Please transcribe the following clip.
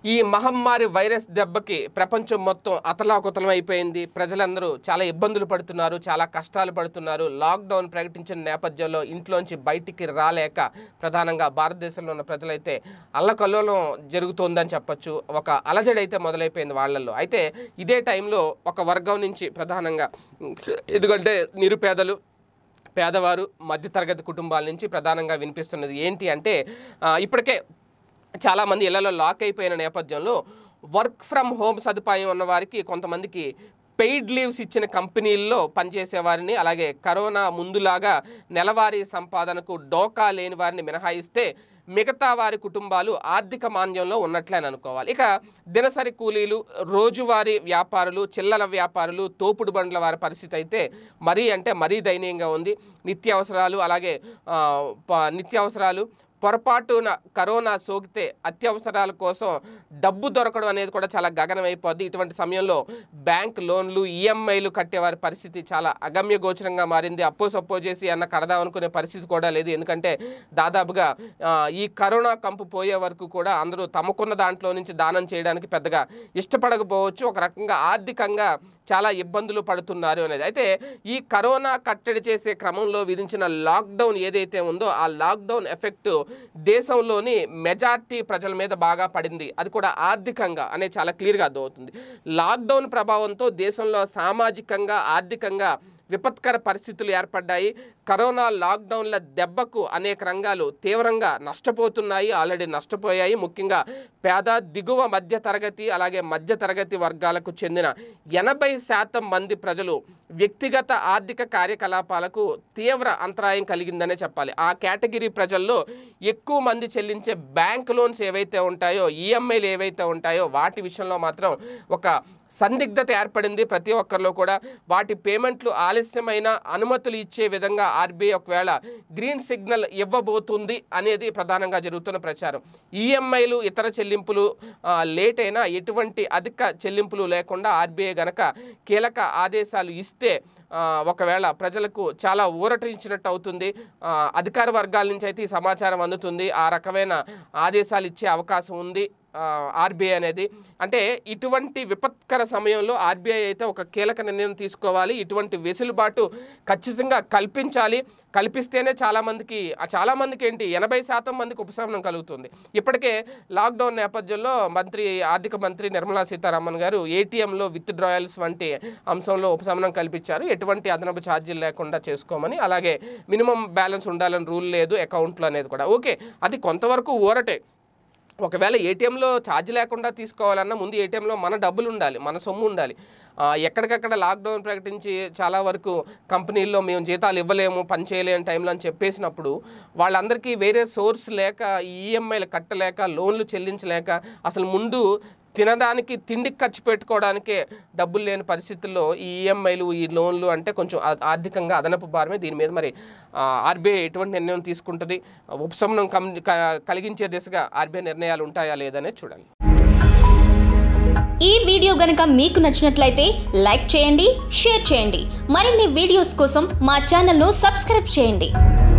ఈ మహమ్మారి వైరస్ దెబ్బకి ప్రపంచం మొత్తం అతలాకుతలం అయిపోయింది ప్రజలందరూ చాలా ఇబ్బందులు పడుతున్నారు చాలా కష్టాలు పడుతున్నారు లాక్డౌన్ ప్రకటించిన నేపథ్యంలో ఇంట్లోంచి బయటికి రాలేక ప్రధానంగా భారతదేశంలో ఉన్న ప్రజలైతే అల్లకల్లోలం జరుగుతోందని చెప్పొచ్చు ఒక అలజడి అయితే మొదలైపోయింది వాళ్ళల్లో అయితే ఇదే టైంలో ఒక వర్గం నుంచి ప్రధానంగా ఎందుకంటే నిరుపేదలు పేదవారు మధ్యతరగతి కుటుంబాల నుంచి ప్రధానంగా వినిపిస్తున్నది ఏంటి అంటే ఆ, ఇప్పటికే చాలామంది ఇళ్లలో లాక్ అయిపోయిన నేపథ్యంలో వర్క్ ఫ్రమ్ హోమ్ సదుపాయం ఉన్న వారికి కొంతమందికి పెయిడ్ లీవ్స్ ఇచ్చిన కంపెనీల్లో పనిచేసే వారిని అలాగే కరోనా ముందులాగా నెలవారీ సంపాదనకు డోకా లేని వారిని మినహాయిస్తే మిగతా వారి కుటుంబాలు ఆర్థిక మాంద్యంలో ఉన్నట్లే అని అనుకోవాలి ఇక దినసరి కూలీలు రోజువారీ వ్యాపారులు చిల్లర వ్యాపారులు తోపుడు బండ్ల వారి పరిస్థితి అయితే మరీ అంటే మరీ దయనీయంగా ఉంది నిత్యావసరాలు అలాగే ఆ, ప- నిత్యావసరాలు పొరపాటున కరోనా సోకితే అత్యవసరాల కోసం డబ్బు దొరకడం అనేది కూడా చాలా గగనమైపోద్ది ఇటువంటి సమయంలో బ్యాంక్ లోన్లు ఈఎంఐలు కట్టేవారి పరిస్థితి చాలా అగమ్య గోచరంగా మారింది అప్పో సప్పో చేసి అన్న కడదాం అనుకునే పరిస్థితి కూడా లేదు ఎందుకంటే దాదాపుగా ఆ, ఈ కరోనా కంపు పోయే వరకు కూడా అందరూ తమకున్న దాంట్లో నుంచి దానం చేయడానికి పెద్దగా ఇష్టపడకపోవచ్చు ఒక రకంగా ఆర్థికంగా చాలా ఇబ్బందులు పడుతున్నారు అనేది అయితే ఈ కరోనా కట్టడి చేసే క్రమంలో విధించిన లాక్డౌన్ ఏదైతే ఉందో ఆ లాక్డౌన్ ఎఫెక్ట్ దేశంలోని మెజార్టీ ప్రజల మీద బాగా పడింది అది కూడా ఆర్థికంగా అనేది చాలా క్లియర్గా అర్థమవుతుంది లాక్డౌన్ ప్రభావంతో దేశంలో సామాజికంగా ఆర్థికంగా విపత్కర పరిస్థితులు ఏర్పడ్డాయి కరోనా లాక్డౌన్ల దెబ్బకు అనేక రంగాలు తీవ్రంగా నష్టపోతున్నాయి ఆల్రెడీ నష్టపోయాయి ముఖ్యంగా పేద దిగువ మధ్య తరగతి అలాగే మధ్య తరగతి వర్గాలకు చెందిన ఎనభై శాతం మంది ప్రజలు వ్యక్తిగత ఆర్థిక కార్యకలాపాలకు తీవ్ర అంతరాయం కలిగిందనే చెప్పాలి ఆ కేటగిరీ ప్రజల్లో ఎక్కువ మంది చెల్లించే బ్యాంక్ లోన్స్ ఏవైతే ఉంటాయో ఈఎంఐలు ఏవైతే ఉంటాయో వాటి విషయంలో మాత్రం ఒక సందిగ్ధత ఏర్పడింది ప్రతి ఒక్కరిలో కూడా వాటి పేమెంట్లు ఆలస్యమైన అనుమతులు ఇచ్చే విధంగా ఆర్బీఐ ఒకవేళ గ్రీన్ సిగ్నల్ ఇవ్వబోతుంది అనేది ప్రధానంగా జరుగుతున్న ప్రచారం ఈఎంఐలు ఇతర చెల్లింపులు ఆ, లేట్ అయినా ఎటువంటి అధిక చెల్లింపులు లేకుండా ఆర్బీఐ గనక కీలక ఆదేశాలు ఇస్తే ఆ, ఒకవేళ ప్రజలకు చాలా ఊరటించినట్టు అవుతుంది ఆ, అధికార వర్గాల నుంచి అయితే ఈ సమాచారం అందుతుంది ఆ రకమైన ఆదేశాలు ఇచ్చే అవకాశం ఉంది ఆర్బీఐ అనేది అంటే ఇటువంటి విపత్కర సమయంలో ఆర్బీఐ అయితే ఒక కీలక నిర్ణయం తీసుకోవాలి ఇటువంటి వెసులుబాటు ఖచ్చితంగా కల్పించాలి కల్పిస్తేనే చాలామందికి ఆ చాలామందికి ఏంటి ఎనభై శాతం మందికి ఉపశమనం కలుగుతుంది ఇప్పటికే లాక్డౌన్ నేపథ్యంలో మంత్రి ఆర్థిక మంత్రి నిర్మలా సీతారామన్ గారు ఏటీఎంలో విత్ డ్రాయల్స్ వంటి అంశంలో ఉపశమనం కల్పించారు ఎటువంటి అదనపు ఛార్జీలు లేకుండా చేసుకోమని అలాగే మినిమం బ్యాలెన్స్ ఉండాలని రూల్ లేదు అకౌంట్లో అనేది కూడా ఓకే అది కొంతవరకు ఊరటే ఒకవేళ ఏటీఎంలో ఛార్జ్ లేకుండా తీసుకోవాలన్నా ముందు ఏటీఎంలో మన డబ్బులు ఉండాలి మన సొమ్ము ఉండాలి ఆ, ఎక్కడికక్కడ లాక్డౌన్ ప్రకటించి చాలా వరకు కంపెనీల్లో మేము జీతాలు ఇవ్వలేము పని చేయలేని టైంలో అని చెప్పేసినప్పుడు వాళ్ళందరికీ వేరే సోర్స్ లేక ఈఎంఐలు కట్టలేక లోన్లు చెల్లించలేక అసలు ముందు తినడానికి తిండికి ఖర్చు పెట్టుకోవడానికే డబ్బులు లేని పరిస్థితుల్లో ఈ ఈఎంఐలు ఈ లోన్లు అంటే కొంచెం ఆ- ఆర్థికంగా అదనపు భారమే దీని మీద మరి ఆర్బీఐ ఎటువంటి నిర్ణయం తీసుకుంటుంది ఉపశమనం కం క- కలిగించే దిశగా ఆర్బీఐ నిర్ణయాలు ఉంటాయా లేదనే చూడాలి ఈ వీడియో గనుక మీకు నచ్చినట్లయితే లైక్ చేయండి షేర్ చేయండి మరిన్ని వీడియోస్ కోసం మా ఛానల్ను సబ్స్క్రైబ్ చేయండి